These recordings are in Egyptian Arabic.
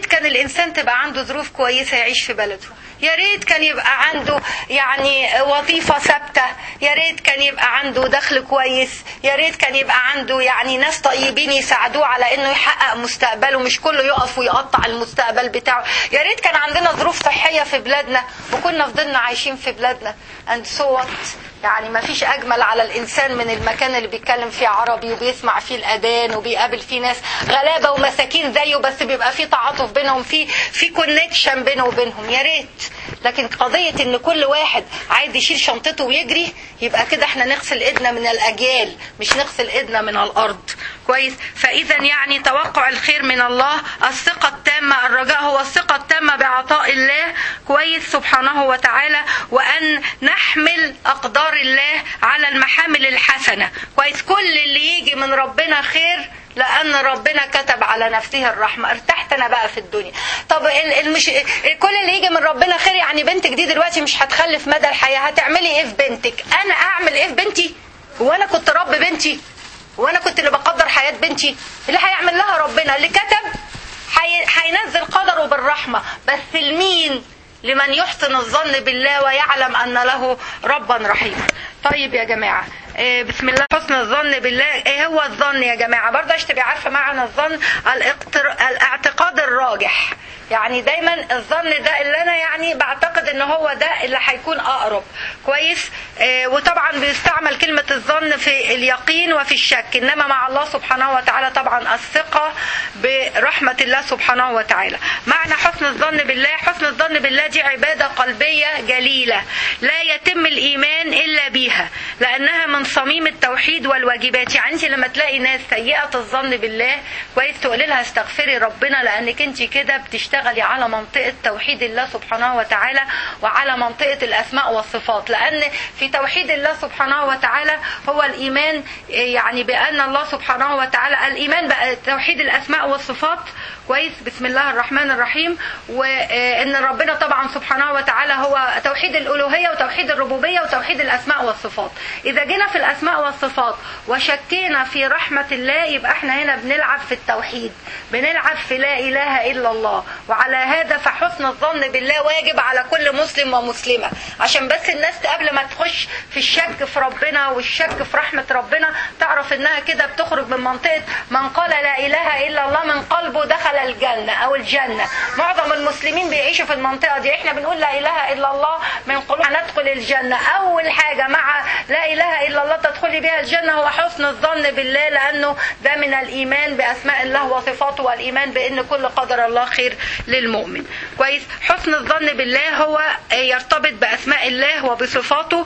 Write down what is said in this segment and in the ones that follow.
كان الانسان تبقى عنده ظروف كويسه يعيش في بلده يا ريت كان يبقى عنده يعني وظيفة ثابتة يا ريت كان يبقى عنده دخل كويس يا ريت كان يبقى عنده يعني ناس طيبين يساعدوه على انه يحقق مستقبله مش كله يقف ويقطع المستقبل بتاعه يا ريت كان عندنا ظروف صحية في بلادنا وكنا فضلنا عايشين في بلادنا and so what يعني ما فيش اجمل على الانسان من المكان اللي بيتكلم فيه عربي وبيسمع فيه الاذان وبيقابل فيه ناس غلابه ومساكين زيه بس بيبقى فيه تعاطف بينهم في في كونكشن بينه وبينهم يا ريت لكن قضيه ان كل واحد عايز يشيل شنطته ويجري يبقى كده احنا نغسل ايدنا من الاجيال مش نغسل ايدنا من الارض كويس فاذا يعني توقع الخير من الله الثقه التامه الرجاء هو الثقه التامه بعطاء الله كويس سبحانه وتعالى وان نحمل اقدار الله على المحامل الحسنه كويس كل اللي يجي من ربنا خير لان ربنا كتب على نفسه الرحمه ارتحت انا بقى في الدنيا طب المش... كل اللي يجي من ربنا خير يعني بنتك دي دلوقتي مش هتخلف مدى الحياه هتعملي ايه في بنتك انا اعمل ايه في بنتي وانا كنت رب بنتي وانا كنت اللي بقدر حياه بنتي اللي هيعمل لها ربنا اللي كتب هينزل قدره بالرحمه بس لمين لمن يحسن الظن بالله ويعلم ان له ربا رحيما طيب يا جماعه بسم الله حسن الظن بالله ايه هو الظن يا جماعه برضه عشان تبقى عارفه معنى الظن الاقتر... الاعتقاد الراجح يعني دايما الظن ده اللي انا يعني بعتقد ان هو ده اللي هيكون اقرب كويس آه وطبعا بيستعمل كلمه الظن في اليقين وفي الشك انما مع الله سبحانه وتعالى طبعا الثقه برحمه الله سبحانه وتعالى معنى حسن الظن بالله حسن الظن بالله دي عباده قلبيه جليله لا يتم الايمان الا بيها لانها من صميم التوحيد والواجبات يعني انت لما تلاقي ناس سيئه الظن بالله كويس تقولي لها استغفري ربنا لانك انت كده بتشتغلي على منطقه توحيد الله سبحانه وتعالى وعلى منطقه الاسماء والصفات لان في توحيد الله سبحانه وتعالى هو الايمان يعني بان الله سبحانه وتعالى الايمان بقى توحيد الاسماء والصفات كويس بسم الله الرحمن الرحيم وان ربنا طبعا سبحانه وتعالى هو توحيد الالوهيه وتوحيد الربوبيه وتوحيد الاسماء والصفات اذا جينا في الاسماء والصفات وشكينا في رحمه الله يبقى احنا هنا بنلعب في التوحيد بنلعب في لا اله الا الله وعلى هذا فحسن الظن بالله واجب على كل مسلم ومسلمه عشان بس الناس قبل ما تخش في الشك في ربنا والشك في رحمه ربنا تعرف انها كده بتخرج من منطقه من قال لا اله الا الله من قلبه دخل الجنه او الجنه معظم المسلمين بيعيشوا في المنطقه دي احنا بنقول لا اله الا الله من قلوب هندخل الجنه اول حاجه مع لا اله الا الله تدخلي بها الجنه هو حسن الظن بالله لانه ده من الايمان باسماء الله وصفاته والايمان بان كل قدر الله خير للمؤمن كويس حسن الظن بالله هو يرتبط باسماء الله وبصفاته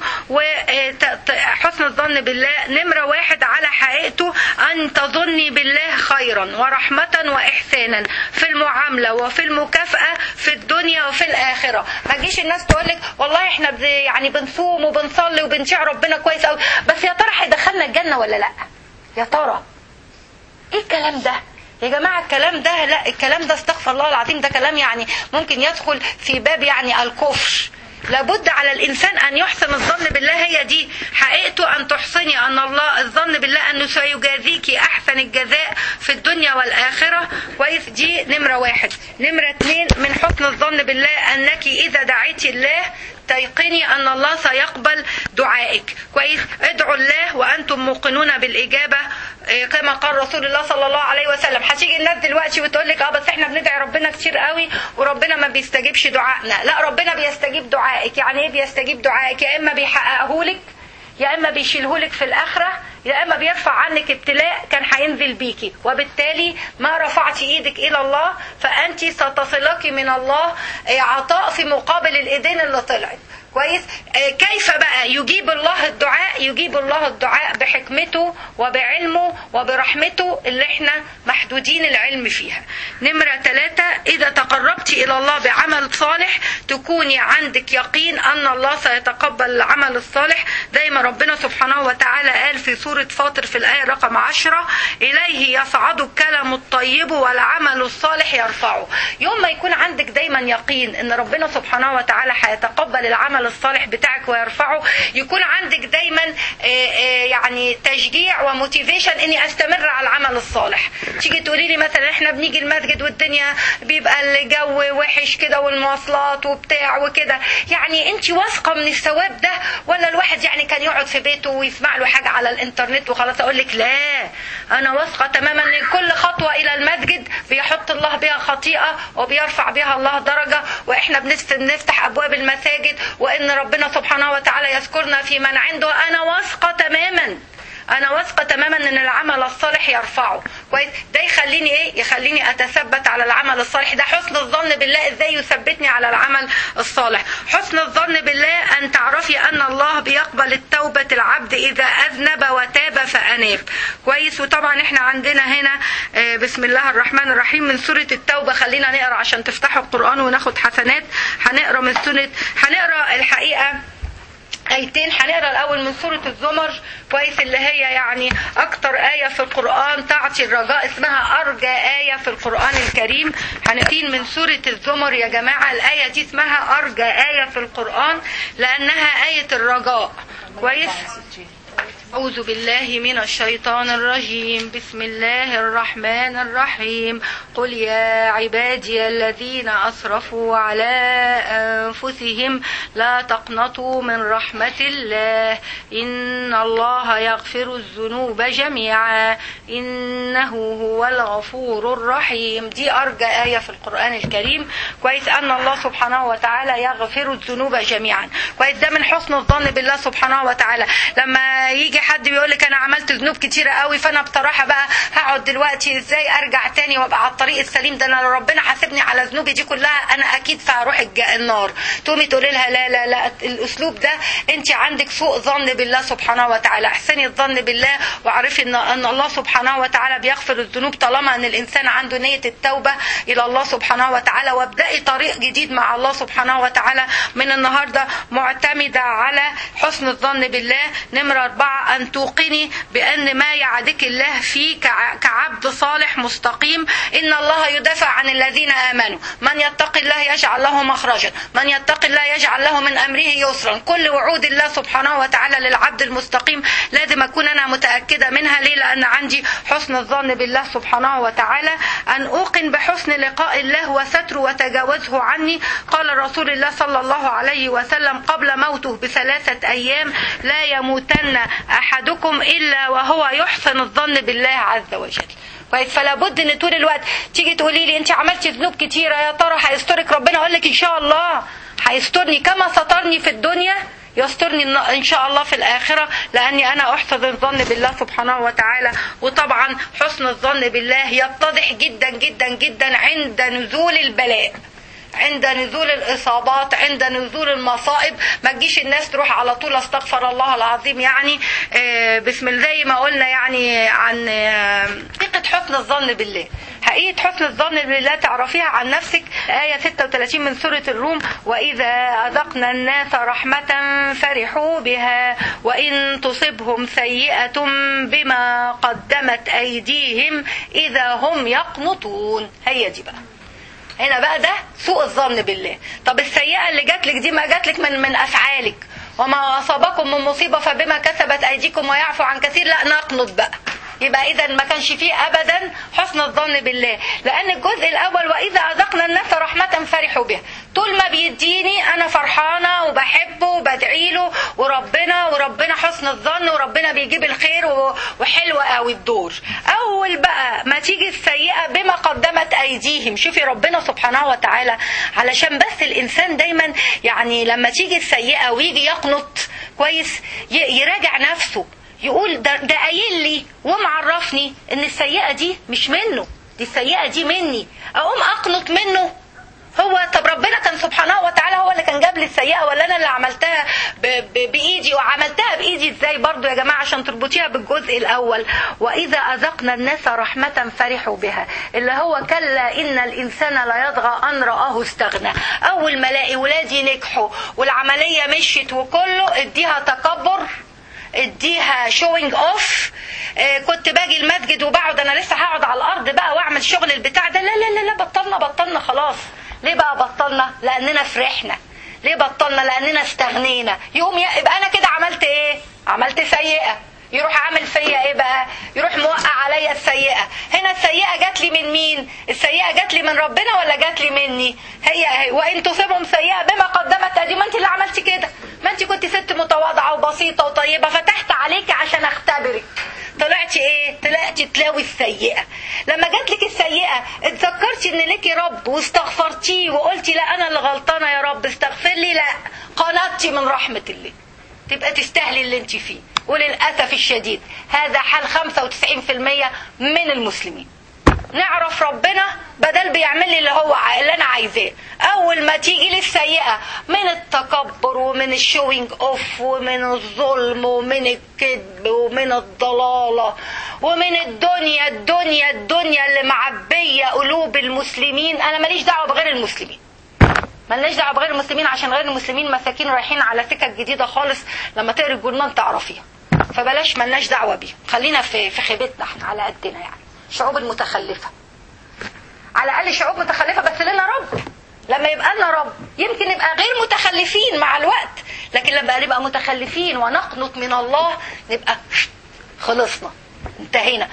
وحسن الظن بالله نمره واحد على حقيقته ان تظني بالله خيرا ورحمه واحسانا في المعامله وفي المكافاه في الدنيا وفي الاخره ما تجيش الناس تقول لك والله احنا يعني بنصوم وبنصلي وبنطيع ربنا كويس قوي بس يا ترى هيدخلنا الجنه ولا لا يا ترى ايه الكلام ده يا جماعة الكلام ده لا الكلام ده استغفر الله العظيم ده كلام يعني ممكن يدخل في باب يعني الكفر لابد على الانسان ان يحسن الظن بالله هي دي حقيقته ان تحسني ان الله الظن بالله انه سيجازيك احسن الجزاء في الدنيا والاخره كويس دي نمره واحد نمره اتنين من حسن الظن بالله انك اذا دعيتي الله تيقني ان الله سيقبل دعائك كويس ادعوا الله وانتم موقنون بالاجابه كما قال رسول الله صلى الله عليه وسلم هتيجي الناس دلوقتي وتقول لك اه بس احنا بندعي ربنا كتير قوي وربنا ما بيستجيبش دعائنا لا ربنا بيستجيب دعائك يعني ايه بيستجيب دعائك يا اما بيحققه لك يا اما بيشيلهولك في الاخره يا اما بيرفع عنك ابتلاء كان هينزل بيكي وبالتالي ما رفعت ايدك الى الله فانت ستصلك من الله عطاء في مقابل الايدين اللي طلعت كويس كيف بقى يجيب الله الدعاء يجيب الله الدعاء بحكمته وبعلمه وبرحمته اللي احنا محدودين العلم فيها نمرة ثلاثة إذا تقربت إلى الله بعمل صالح تكوني عندك يقين أن الله سيتقبل العمل الصالح زي ما ربنا سبحانه وتعالى قال في سورة فاطر في الآية رقم عشرة إليه يصعد الكلم الطيب والعمل الصالح يرفعه يوم ما يكون عندك دايما يقين ان ربنا سبحانه وتعالى هيتقبل العمل الصالح بتاعك ويرفعه يكون عندك دايما يعني تشجيع وموتيفيشن اني استمر على العمل الصالح تيجي تقولي لي مثلا احنا بنيجي المسجد والدنيا بيبقى الجو وحش كده والمواصلات وبتاع وكده يعني انت واثقه من الثواب ده ولا الواحد يعني كان يقعد في بيته ويسمع له حاجه على الانترنت وخلاص اقول لك لا انا واثقه تماما ان كل خطوه الى المسجد بيحط الله بها خطيئه وبيرفع بها الله درجه واحنا بنفتح ابواب المساجد وان ربنا سبحانه وتعالى يذكرنا في من عنده انا واثقه تماما انا واثقه تماما ان العمل الصالح يرفعه كويس ده يخليني ايه يخليني اتثبت على العمل الصالح ده حسن الظن بالله ازاي يثبتني على العمل الصالح حسن الظن بالله ان تعرفي ان الله بيقبل التوبه العبد اذا اذنب وتاب فاناب كويس وطبعا احنا عندنا هنا بسم الله الرحمن الرحيم من سوره التوبه خلينا نقرا عشان تفتحوا القران وناخد حسنات هنقرا من سوره هنقرا الحقيقه ايتين هنقرا الاول من سوره الزمر كويس اللي هي يعني اكتر ايه في القران تعطي الرجاء اسمها ارجى ايه في القران الكريم هنقين من سوره الزمر يا جماعه الايه دي اسمها ارجى ايه في القران لانها ايه الرجاء كويس أعوذ بالله من الشيطان الرجيم بسم الله الرحمن الرحيم قل يا عبادي الذين أسرفوا على أنفسهم لا تقنطوا من رحمة الله إن الله يغفر الذنوب جميعا إنه هو الغفور الرحيم دي أرجى آية في القرآن الكريم كويس أن الله سبحانه وتعالى يغفر الذنوب جميعا كويس ده من حسن الظن بالله سبحانه وتعالى لما يجي حد بيقول لك انا عملت ذنوب كتيره قوي فانا بصراحه بقى هقعد دلوقتي ازاي ارجع تاني وابقى على الطريق السليم ده انا لو ربنا حاسبني على ذنوبي دي كلها انا اكيد فهروح النار تقومي تقولي لها لا لا لا الاسلوب ده انت عندك سوء ظن بالله سبحانه وتعالى احسني الظن بالله واعرفي ان ان الله سبحانه وتعالى بيغفر الذنوب طالما ان الانسان عنده نيه التوبه الى الله سبحانه وتعالى وابداي طريق جديد مع الله سبحانه وتعالى من النهارده معتمده على حسن الظن بالله نمره أربعة أن توقني بأن ما يعدك الله فيه كعبد صالح مستقيم إن الله يدافع عن الذين آمنوا من يتق الله يجعل له مخرجا من يتق الله يجعل له من أمره يسرا كل وعود الله سبحانه وتعالى للعبد المستقيم لازم أكون أنا متأكدة منها ليه لأن عندي حسن الظن بالله سبحانه وتعالى أن أوقن بحسن لقاء الله وستره وتجاوزه عني قال رسول الله صلى الله عليه وسلم قبل موته بثلاثة أيام لا يموتن احدكم الا وهو يحسن الظن بالله عز وجل كويس فلا بد ان طول الوقت تيجي تقولي لي انت عملتي ذنوب كتيره يا ترى هيسترك ربنا اقول لك ان شاء الله هيسترني كما سترني في الدنيا يسترني ان شاء الله في الاخره لاني انا احسن الظن بالله سبحانه وتعالى وطبعا حسن الظن بالله يتضح جدا جدا جدا عند نزول البلاء عند نزول الاصابات عند نزول المصائب ما تجيش الناس تروح على طول استغفر الله العظيم يعني بسم الله زي ما قلنا يعني عن حقيقه حسن الظن بالله حقيقة حسن الظن بالله تعرفيها عن نفسك آية 36 من سورة الروم وإذا أذقنا الناس رحمة فرحوا بها وإن تصبهم سيئة بما قدمت أيديهم إذا هم يقنطون هي دي بقى هنا بقى ده سوء الظن بالله طب السيئة اللي جات لك دي ما جات لك من من أفعالك وما أصابكم من مصيبة فبما كسبت أيديكم ويعفو عن كثير لا نقنط بقى يبقى اذا ما كانش فيه ابدا حسن الظن بالله لان الجزء الاول واذا اذقنا الناس رحمه فرحوا بها طول ما بيديني انا فرحانه وبحبه وبدعي له وربنا وربنا حسن الظن وربنا بيجيب الخير وحلو قوي الدور اول بقى ما تيجي السيئه بما قدمت ايديهم شوفي ربنا سبحانه وتعالى علشان بس الانسان دايما يعني لما تيجي السيئه ويجي يقنط كويس يراجع نفسه يقول ده, ده قايل لي ومعرفني ان السيئه دي مش منه دي السيئه دي مني اقوم اقنط منه هو طب ربنا كان سبحانه وتعالى هو اللي كان جاب لي السيئه ولا انا اللي عملتها ب ب بايدي وعملتها بايدي ازاي برضو يا جماعه عشان تربطيها بالجزء الاول واذا اذقنا الناس رحمه فرحوا بها اللي هو كلا ان الانسان لا يطغى ان راه استغنى اول ما الاقي ولادي نجحوا والعمليه مشيت وكله اديها تكبر اديها شوينج اوف كنت باجي المسجد وبقعد انا لسه هقعد على الارض بقى واعمل شغل البتاع ده لا لا لا لا بطلنا بطلنا خلاص ليه بقى بطلنا لاننا فرحنا ليه بطلنا لاننا استغنينا يقوم يبقى انا كده عملت ايه عملت سيئه يروح عامل فيا ايه بقى يروح موقع عليا السيئه هنا السيئه جات لي من مين السيئه جات لي من ربنا ولا جات لي مني هي هي وان تصيبهم سيئه بما قدمت ايدي ما انت اللي عملتي كده ما انت كنت ست متواضعه وبسيطه وطيبه فتحت عليكي عشان اختبرك طلعتي ايه طلعتي تلاوي السيئه لما جات لك السيئه اتذكرتي ان ليكي رب واستغفرتيه وقلتي لا انا اللي غلطانه يا رب استغفر لي لا قنطتي من رحمه الله تبقى تستاهلي اللي انت فيه وللأسف الشديد هذا حال 95% من المسلمين نعرف ربنا بدل بيعمل لي اللي هو اللي انا عايزاه اول ما تيجي لي السيئه من التكبر ومن الشوينج اوف ومن الظلم ومن الكذب ومن الضلاله ومن الدنيا الدنيا الدنيا اللي معبيه قلوب المسلمين انا ماليش دعوه بغير المسلمين ملناش دعوه بغير المسلمين عشان غير المسلمين مساكين رايحين على سكك جديده خالص لما تقري الجرنان تعرفيها فبلاش ملناش دعوه بيهم خلينا في في خيبتنا احنا على قدنا يعني الشعوب المتخلفه على الاقل شعوب متخلفه بس لنا رب لما يبقى لنا رب يمكن نبقى غير متخلفين مع الوقت لكن لما نبقى متخلفين ونقنط من الله نبقى خلصنا انتهينا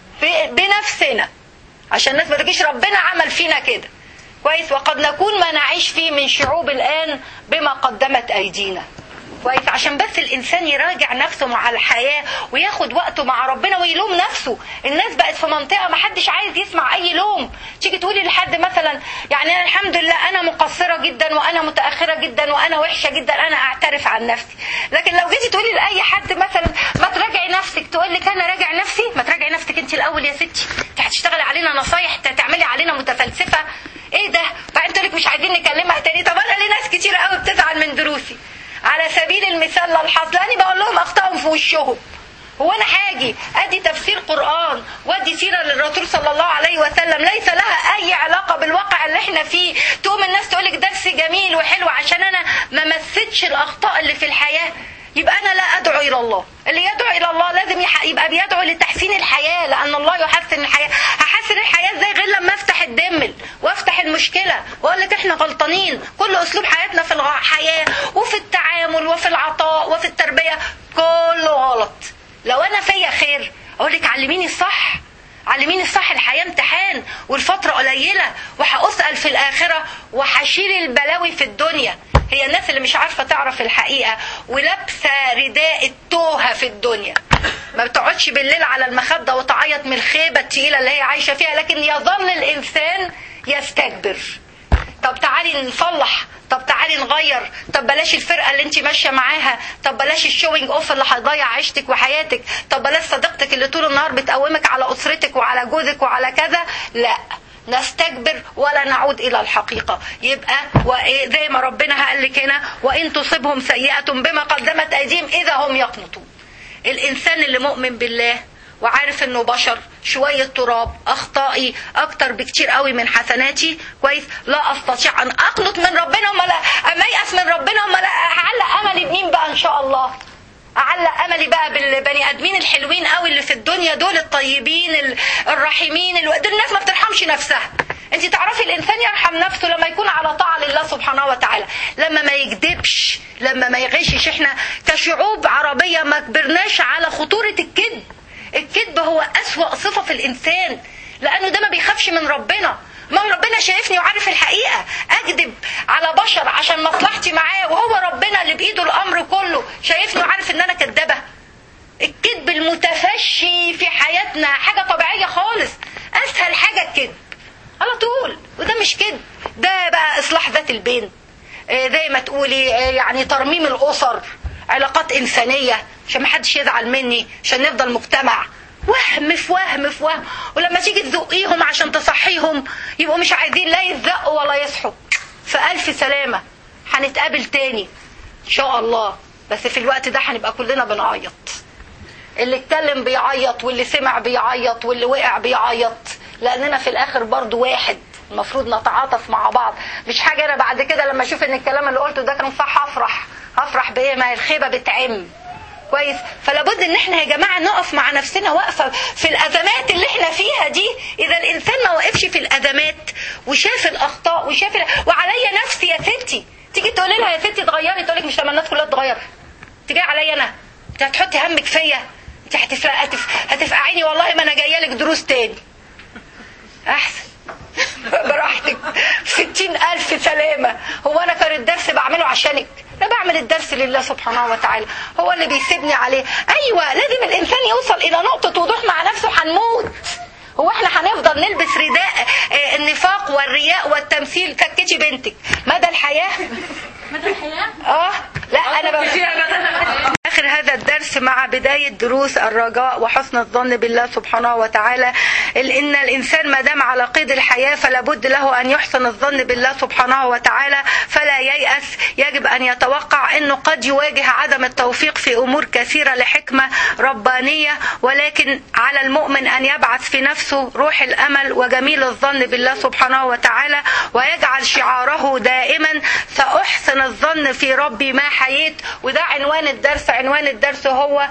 بنفسنا عشان الناس ما تجيش ربنا عمل فينا كده كويس وقد نكون ما نعيش فيه من شعوب الآن بما قدمت أيدينا كويس عشان بس الانسان يراجع نفسه مع الحياه وياخد وقته مع ربنا ويلوم نفسه الناس بقت في منطقه ما حدش عايز يسمع اي لوم تيجي تقولي لحد مثلا يعني أنا الحمد لله انا مقصره جدا وانا متاخره جدا وانا وحشه جدا انا اعترف عن نفسي لكن لو جيتي تقولي لاي حد مثلا ما تراجعي نفسك تقول لك انا راجع نفسي ما تراجعي نفسك انت الاول يا ستي انت هتشتغلي علينا نصايح تعملي علينا متفلسفه ايه ده بعدين تقول لك مش عايزين نكلمها تاني طب انا ليه ناس كتير قوي بتزعل من دروسي على سبيل المثال للحظ لاني بقول لهم اخطائهم في وشهم هو انا هاجي ادي تفسير قران وادي سيره للرسول صلى الله عليه وسلم ليس لها اي علاقه بالواقع اللي احنا فيه تقوم الناس تقول لك درس جميل وحلو عشان انا ما مسيتش الاخطاء اللي في الحياه يبقى انا لا ادعو الى الله اللي يدعو الى الله لازم يبقى بيدعو لتحسين الحياه لان الله يحسن الحياه هحسن الحياه ازاي غير لما افتح الدمل وافتح المشكله واقول لك احنا غلطانين كل اسلوب حياتنا في الحياه وفي التعامل وفي العطاء وفي التربيه كله غلط لو انا فيا خير اقول لك علميني الصح علميني الصح الحياة امتحان والفترة قليلة وهأسأل في الآخرة وهشيل البلاوي في الدنيا هي الناس اللي مش عارفة تعرف الحقيقة ولابسة رداء التوهة في الدنيا ما بتقعدش بالليل على المخدة وتعيط من الخيبة التقيلة اللي هي عايشة فيها لكن يظل الإنسان يستكبر طب تعالي نصلح طب تعالي نغير طب بلاش الفرقه اللي انت ماشيه معاها طب بلاش الشوينج اوف اللي هيضيع عيشتك وحياتك طب بلاش صديقتك اللي طول النهار بتقومك على اسرتك وعلى جوزك وعلى كذا لا نستكبر ولا نعود الى الحقيقه يبقى زي ما ربنا قال لك هنا وان تصبهم سيئه بما قدمت ايديهم اذا هم يقنطون الانسان اللي مؤمن بالله وعارف انه بشر شوية تراب اخطائي اكتر بكتير قوي من حسناتي كويس لا استطيع ان اقنط من ربنا وما لا اما يأس من ربنا وما لا اعلق املي بمين بقى ان شاء الله اعلق املي بقى بالبني ادمين الحلوين قوي اللي في الدنيا دول الطيبين الرحيمين دول الناس ما بترحمش نفسها انت تعرفي الانسان يرحم نفسه لما يكون على طاعه لله سبحانه وتعالى لما ما يكذبش لما ما يغشش احنا كشعوب عربيه ما كبرناش على خطوره الكذب الكذب هو أسوأ صفة في الإنسان لأنه ده ما بيخافش من ربنا ما ربنا شايفني وعارف الحقيقة أكذب على بشر عشان مصلحتي معاه وهو ربنا اللي بإيده الأمر كله شايفني وعارف إن أنا كدابة الكذب المتفشي في حياتنا حاجة طبيعية خالص أسهل حاجة الكذب على طول وده مش كذب ده بقى إصلاح ذات البين زي ما تقولي يعني ترميم الأسر علاقات إنسانية عشان ما حدش يزعل مني عشان نفضل مجتمع وهم في وهم في وهم ولما تيجي تزقيهم عشان تصحيهم يبقوا مش عايزين لا يزقوا ولا يصحوا فألف سلامة هنتقابل تاني إن شاء الله بس في الوقت ده هنبقى كلنا بنعيط اللي اتكلم بيعيط واللي سمع بيعيط واللي وقع بيعيط لأننا في الآخر برضو واحد المفروض نتعاطف مع بعض مش حاجة أنا بعد كده لما أشوف إن الكلام اللي قلته ده كان صح أفرح هفرح بإيه ما الخيبة بتعم كويس فلا بد ان احنا يا جماعه نقف مع نفسنا وقفه في الازمات اللي احنا فيها دي اذا الانسان ما وقفش في الازمات وشاف الاخطاء وشاف ال... وعليا نفسي يا ستي تيجي تقولي لها يا ستي اتغيري تقول لك مش لما الناس كلها تتغير تيجي عليا انا انت هتحطي همك فيا انت هتفرق هتف... هتفقعيني والله ما انا جايه لك دروس تاني احسن براحتك ستين ألف سلامة هو أنا كان الدرس بعمله عشانك أنا بعمل الدرس لله سبحانه وتعالى هو اللي بيسيبني عليه أيوة لازم الإنسان يوصل إلى نقطة وضوح مع نفسه هنموت هو احنا هنفضل نلبس رداء آه، النفاق والرياء والتمثيل سكتي بنتك مدى الحياة مدى الحياة اه لا انا بقى اخر هذا الدرس مع بدايه دروس الرجاء وحسن الظن بالله سبحانه وتعالى ال- ان الانسان ما دام على قيد الحياه فلا بد له ان يحسن الظن بالله سبحانه وتعالى فلا ييأس يجب ان يتوقع انه قد يواجه عدم التوفيق في امور كثيره لحكمه ربانيه ولكن على المؤمن ان يبعث في نفسه روح الامل وجميل الظن بالله سبحانه وتعالى ويجعل شعاره دائما ساحسن الظن في ربي ما حييت وده عنوان الدرس عنوان الدرس هو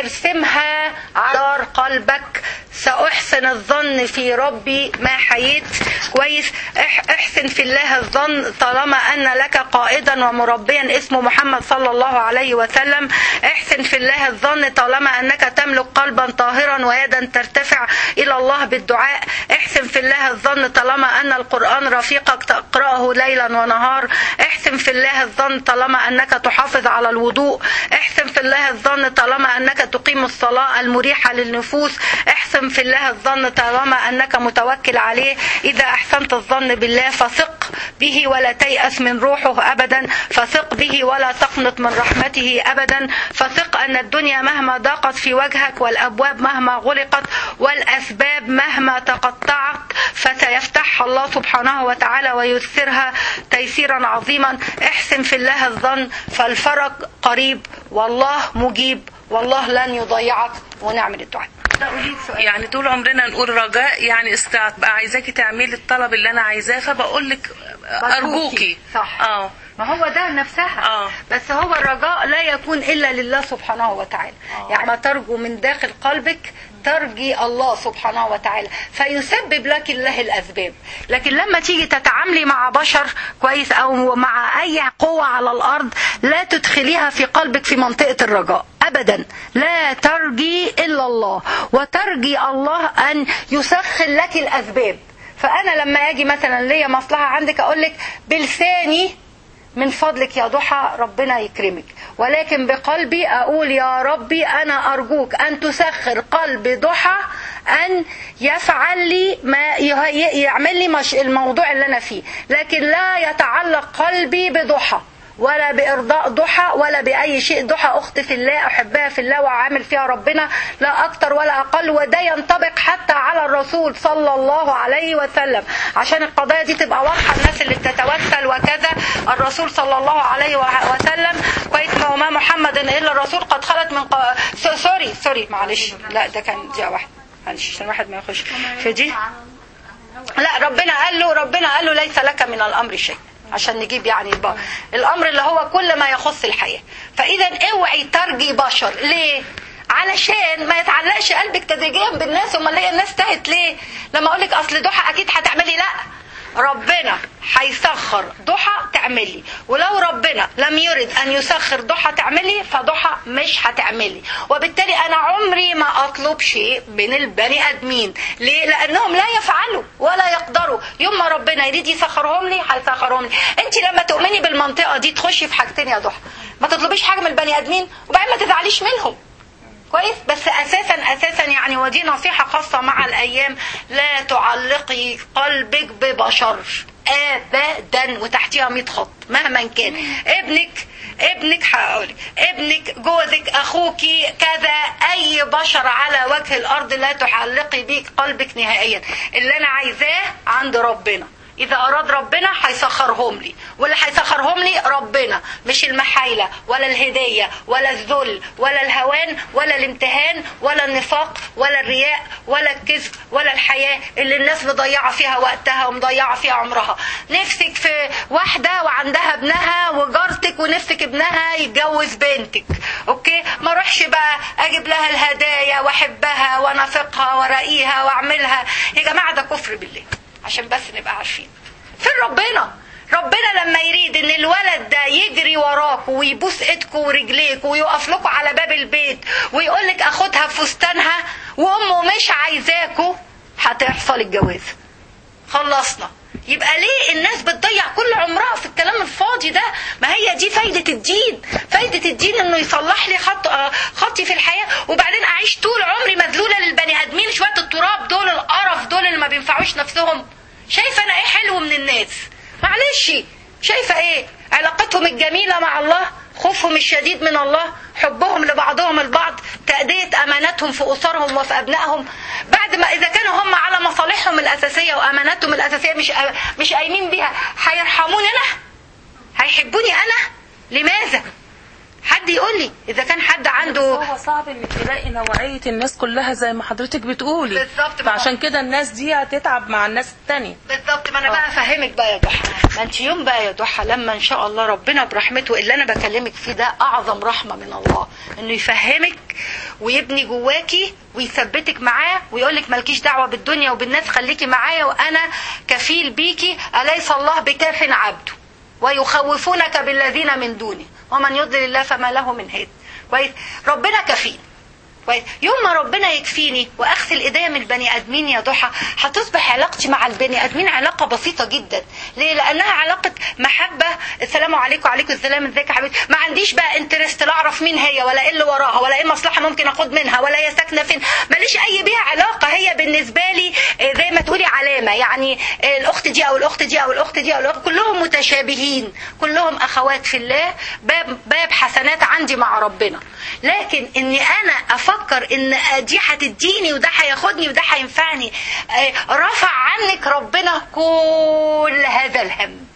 ارسمها على قلبك سأحسن الظن في ربي ما حييت كويس اح- احسن في الله الظن طالما أن لك قائدا ومربيا اسمه محمد صلى الله عليه وسلم احسن في الله الظن طالما أنك تملك قلبا طاهرا ويدا ترتفع إلى الله بالدعاء احسن في الله الظن طالما أن القرآن رفيقك تقرأه ليلا ونهار احسن في الله الظن طالما أنك تحافظ على الوضوء احسن في الله الظن طالما أنك تقيم الصلاة المريحة للنفوس احسن في الله الظن طالما أنك متوكل عليه إذا أحسنت الظن بالله فثق به ولا تيأس من روحه أبدا فثق به ولا تقنط من رحمته أبدا فثق أن الدنيا مهما ضاقت في وجهك والأبواب مهما غلقت والأسباب مهما تقطعت فسيفتحها الله سبحانه وتعالى وييسرها تيسيرا عظيما احسن في الله الظن فالفرج قريب والله مجيب والله لن يضيعك ونعمل الدعاء ده أريد سؤال يعني طول عمرنا نقول رجاء يعني استطاعت بقى عايزاكي تعملي الطلب اللي انا عايزاه فبقول لك ارجوكي صح اه ما هو ده نفسها آه. بس هو الرجاء لا يكون الا لله سبحانه وتعالى يعني ما ترجو من داخل قلبك ترجي الله سبحانه وتعالى فيسبب لك الله الاسباب لكن لما تيجي تتعاملي مع بشر كويس او مع اي قوه على الارض لا تدخليها في قلبك في منطقه الرجاء ابدا لا ترجي الا الله وترجي الله ان يسخر لك الاسباب فانا لما اجي مثلا ليا مصلحه عندك اقول لك بلساني من فضلك يا ضحى ربنا يكرمك ولكن بقلبي أقول يا ربي أنا أرجوك أن تسخر قلب ضحى أن يفعل لي ما يه- يعمل لي مش الموضوع اللي أنا فيه لكن لا يتعلق قلبي بضحى ولا بإرضاء ضحى ولا بأي شيء ضحى أخت في الله أحبها في الله وعامل فيها ربنا لا أكتر ولا أقل وده ينطبق حتى على الرسول صلى الله عليه وسلم عشان القضايا دي تبقى واضحة الناس اللي بتتوسل وكذا الرسول صلى الله عليه وسلم كويس ما هو ما محمد إلا الرسول قد خلت من ق... س- سوري سوري معلش لا ده كان دي واحدة معلش عشان واحد ما يخش في دي لا ربنا قال له ربنا قال له ليس لك من الامر شيء عشان نجيب يعني الب- الامر اللي هو كل ما يخص الحياه فاذا اوعي ترجي بشر ليه علشان ما يتعلقش قلبك تدريجيا بالناس امال هي الناس تهت ليه لما اقول لك اصل ضحى اكيد هتعملي لا ربنا هيسخر ضحى تعملي ولو ربنا لم يرد ان يسخر ضحى تعملي فضحى مش هتعملي وبالتالي انا عمري ما اطلب شيء من البني ادمين ليه لانهم لا يفعلوا ولا يقدروا يوم ما ربنا يريد يسخرهم لي هيسخرهم لي انت لما تؤمني بالمنطقه دي تخشي في حاجتين يا ضحى ما تطلبيش حاجه من البني ادمين وبعدين ما تزعليش منهم كويس بس اساسا اساسا يعني ودي نصيحه خاصه مع الايام لا تعلقي قلبك ببشر ابدا وتحتيها 100 خط مهما كان ابنك ابنك هقولك ابنك جوزك اخوكي كذا اي بشر على وجه الارض لا تعلقي بيه قلبك نهائيا اللي انا عايزاه عند ربنا إذا أراد ربنا هيسخرهم لي واللي هيسخرهم لي ربنا مش المحايلة ولا الهدية ولا الذل ولا الهوان ولا الامتهان ولا النفاق ولا الرياء ولا الكذب ولا الحياة اللي الناس مضيعة فيها وقتها ومضيعة فيها عمرها نفسك في واحدة وعندها ابنها وجارتك ونفسك ابنها يتجوز بنتك اوكي ما اروحش بقى اجيب لها الهدايا واحبها وانافقها وارقيها واعملها يا جماعه ده كفر بالله عشان بس نبقى عارفين فين ربنا ربنا لما يريد ان الولد ده يجري وراكوا ويبوس ايدكوا ورجليكوا ويقف لكم على باب البيت ويقول لك اخدها في فستانها وامه مش عايزاكوا هتحصل الجواز خلصنا يبقى ليه الناس بتضيع كل عمرها في الكلام الفاضي ده ما هي دي فايدة الدين فايدة الدين انه يصلح لي خط آه، خطي في الحياة وبعدين اعيش طول عمري مذلولة للبني ادمين شوية التراب دول القرف دول اللي ما بينفعوش نفسهم شايفة انا ايه حلو من الناس معلش شايفة ايه علاقتهم الجميلة مع الله خوفهم الشديد من الله حبهم لبعضهم البعض تأدية أماناتهم في أسرهم وفي أبنائهم بعد ما إذا كانوا هم على مصالحهم الأساسية وأماناتهم الأساسية مش مش قايمين بيها هيرحموني أنا هيحبوني أنا لماذا حد يقول لي إذا كان حد عنده هو صعب انك تلاقي نوعية الناس كلها زي ما حضرتك بتقولي بالظبط ما هو- فعشان كده الناس دي هتتعب مع الناس التانية بالظبط ما انا بقى افهمك بقى يا ضحى ما انت يوم بقى يا ضحى لما ان شاء الله ربنا برحمته اللي انا بكلمك فيه ده اعظم رحمه من الله انه يفهمك ويبني جواكي ويثبتك معاه ويقول لك مالكيش دعوه بالدنيا وبالناس خليكي معايا وانا كفيل بيكي اليس الله بكاف عبده ويخوفونك بالذين من دونه ومن يضلل الله فما له من هاد كويس ربنا كفيل كويس يوم ما ربنا يكفيني واغسل ايديا من البني ادمين يا ضحى هتصبح علاقتي مع البني ادمين علاقه بسيطه جدا ليه لانها علاقه محبه السلام عليكم وعليكم السلام ازيك يا حبيبتي ما عنديش بقى انترست لا اعرف مين هي ولا ايه اللي وراها ولا ايه مصلحه ممكن اخد منها ولا هي ساكنه فين ماليش اي بيها علاقه هي بالنسبه لي آه، زي ما تقولي علامه يعني آه، الاخت دي او الاخت دي او الاخت دي او الأخت كلهم متشابهين كلهم اخوات في الله باب باب حسنات عندي مع ربنا لكن اني انا افكر ان دي هتديني وده هياخدني وده هينفعني آه، رفع عنك ربنا كل هذا الهم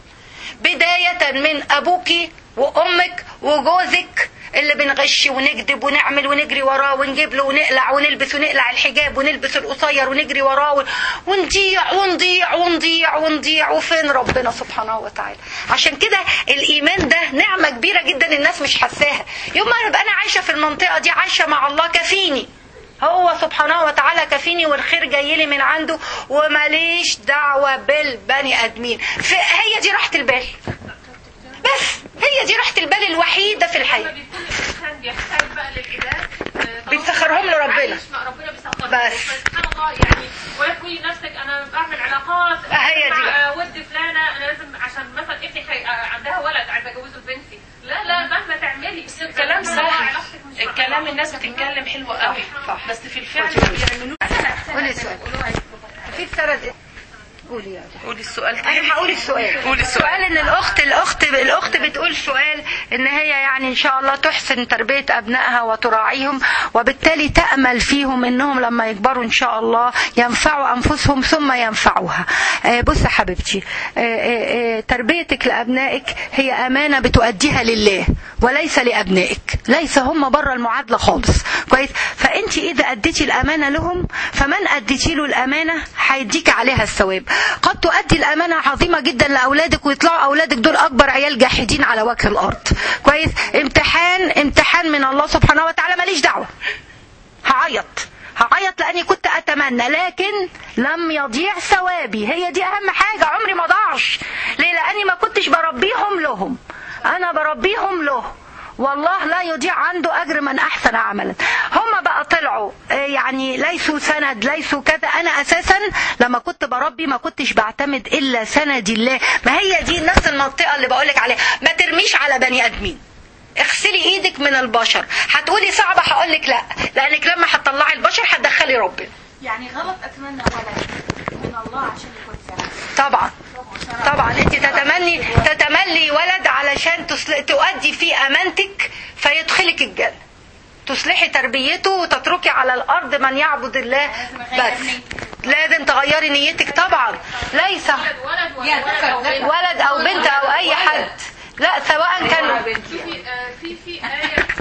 بداية من أبوك وأمك وجوزك اللي بنغش ونكذب ونعمل ونجري وراه ونجيب له ونقلع ونلبس ونقلع الحجاب ونلبس القصير ونجري وراه ون- ونضيع ونضيع ونضيع ونضيع وفين ربنا سبحانه وتعالى عشان كده الإيمان ده نعمة كبيرة جدا الناس مش حساها يوم ما أبقى أنا عايشة في المنطقة دي عايشة مع الله كفيني هو سبحانه وتعالى كفيني والخير جاي لي من عنده وماليش دعوة بالبني آدمين ف- هي دي راحة البال بس هي دي راحة البال الوحيدة في الحياة بيكون الانسان بيحتاج بقى للعباد آه، بيسخرهم له ربنا. عايش مع ربنا بيسخرهم بس. سبحان الله يعني ولا تقولي لنفسك انا بعمل علاقات هي دي مع بقى. آه، ود فلانه انا لازم عشان مثلا ابني حي... آه، عندها ولد عايزه اجوزه لبنتي لا لا مهما تعملي بس الكلام سهل الكلام الناس بتتكلم حلو قوي صح. بس في الفعل ما بيعملوش قولي السؤال في سرد قولي يا جماعة. قولي السؤال تاني انا هقول السؤال قولي السؤال. السؤال ان الاخت الاخت الاخت بتقول سؤال ان هي يعني ان شاء الله تحسن تربيه ابنائها وتراعيهم وبالتالي تامل فيهم انهم لما يكبروا ان شاء الله ينفعوا انفسهم ثم ينفعوها آه، بص يا حبيبتي آه، آه، آه، تربيتك لابنائك هي امانه بتؤديها لله وليس لابنائك ليس هم بره المعادله خالص كويس فانت اذا اديتي الامانه لهم فمن اديتي له الامانه هيديك عليها الثواب قد تؤدي الامانه عظيمه جدا لاولادك ويطلعوا اولادك دول اكبر عيال جاحدين على وجه الارض كويس امتحان امتحان من الله سبحانه وتعالى ماليش دعوه هعيط هعيط لاني كنت اتمنى لكن لم يضيع ثوابي هي دي اهم حاجه عمري ما ضاعش ليه لاني ما كنتش بربيهم لهم انا بربيهم له والله لا يضيع عنده اجر من احسن عملا هم بقى طلعوا آه، يعني ليسوا سند ليسوا كذا انا اساسا لما كنت بربي ما كنتش بعتمد الا سند الله ما هي دي نفس المنطقه اللي بقولك عليها ما ترميش على بني ادمين اغسلي ايدك من البشر هتقولي صعبه هقولك لا لانك لما هتطلعي البشر هتدخلي ربنا يعني غلط اتمنى ولد من الله عشان يكون سند طبعا طبعا انت تتمني تتملي ولد علشان تصل... تؤدي فيه امانتك فيدخلك الجنه تصلحي تربيته وتتركي على الارض من يعبد الله بس لازم تغيري نيتك طبعا ليس ولد ولا ولد أو بنت. ولد او بنت او اي حد لا سواء كان شوفي آه، في في آية في آية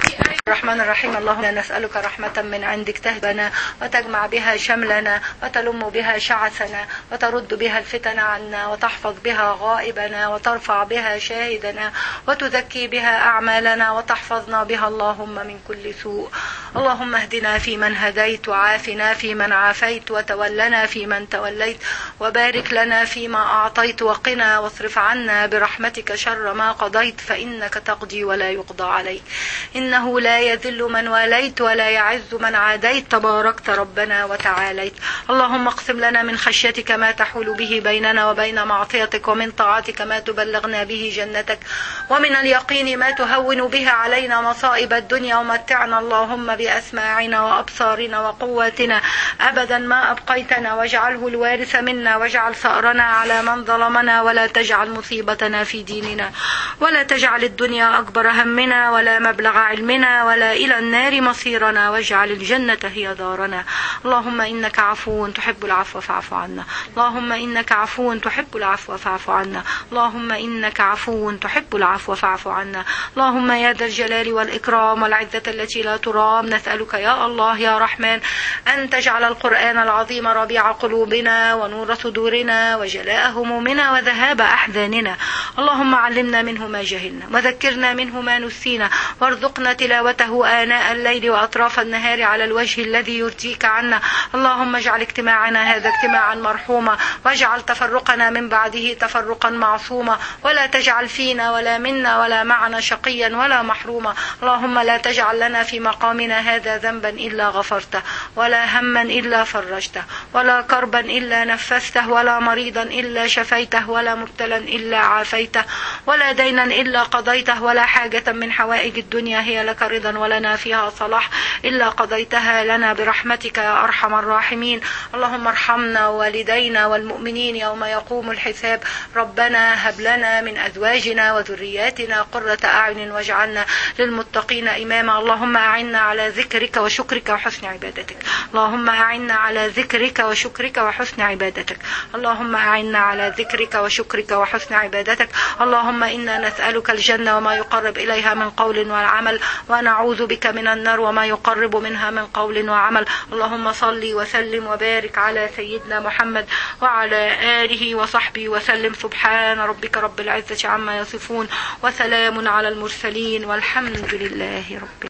الرحمن الرحيم اللهم نسألك رحمة من عندك تهبنا وتجمع بها شملنا وتلم بها شعثنا وترد بها الفتن عنا وتحفظ بها غائبنا وترفع بها شاهدنا وتزكي بها أعمالنا وتحفظنا بها اللهم من كل سوء اللهم اهدنا فيمن هديت وعافنا فيمن عافيت وتولنا فيمن توليت وبارك لنا فيما أعطيت وقنا واصرف عنا برحمتك شر ما قضيت فإنك تقضي ولا يقضى عليك إنه لا يذل من واليت ولا يعز من عاديت تباركت ربنا وتعاليت اللهم اقسم لنا من خشيتك ما تحول به بيننا وبين معصيتك ومن طاعتك ما تبلغنا به جنتك ومن اليقين ما تهون به علينا مصائب الدنيا ومتعنا اللهم بأسماعنا وأبصارنا وقواتنا أبدا ما أبقيتنا واجعله الوارث منا واجعل ثأرنا على من ظلمنا ولا تجعل مصيبتنا في ديننا ولا تجعل الدنيا أكبر همنا ولا مبلغ علمنا ولا إلى النار مصيرنا واجعل الجنة هي دارنا اللهم إنك عفو تحب العفو فاعف عنا اللهم إنك عفو تحب العفو فاعف عنا اللهم إنك عفو تحب العفو فاعف عنا اللهم يا ذا الجلال والإكرام والعزة التي لا ترام نسألك يا الله يا رحمن أن تجعل القرآن العظيم ربيع قلوبنا ونور صدورنا وجلاء همومنا وذهاب أحزاننا اللهم علمنا منه ما جهلنا وذكرنا منه ما نسينا وارزقنا تلاوته آناء الليل وأطراف النهار على الوجه الذي يرضيك عنا اللهم اجعل اجتماعنا هذا اجتماعا مرحوما واجعل تفرقنا من بعده تفرقا معصوما ولا تجعل فينا ولا منا ولا معنا شقيا ولا محروما اللهم لا تجعل لنا في مقامنا هذا ذنبا إلا غفرته ولا هما إلا فرجته ولا كربا إلا نفسته ولا مريضا إلا شفيته ولا مبتلا إلا عافيته ولا دينا إلا قضيته ولا حاجة من حوائج الدنيا هي لك رضا ولنا فيها صلاح إلا قضيتها لنا برحمتك يا أرحم الراحمين اللهم ارحمنا ووالدينا والمؤمنين يوم يقوم الحساب ربنا هب لنا من أزواجنا وذرياتنا قرة أعين واجعلنا للمتقين إماما اللهم أعنا على ذكرك وشكرك وحسن عبادتك اللهم أعنا على ذكرك وشكرك وحسن عبادتك اللهم أعنا على ذكرك وشكرك وحسن عبادتك اللهم إنا نسألك الجنة وما يقرب إليها من قول وعمل ونعوذ بك من النار وما يقرب منها من قول وعمل اللهم صل وسلم وبارك على سيدنا محمد وعلى آله وصحبه وسلم سبحان ربك رب العزة عما يصفون وسلام على المرسلين والحمد لله رب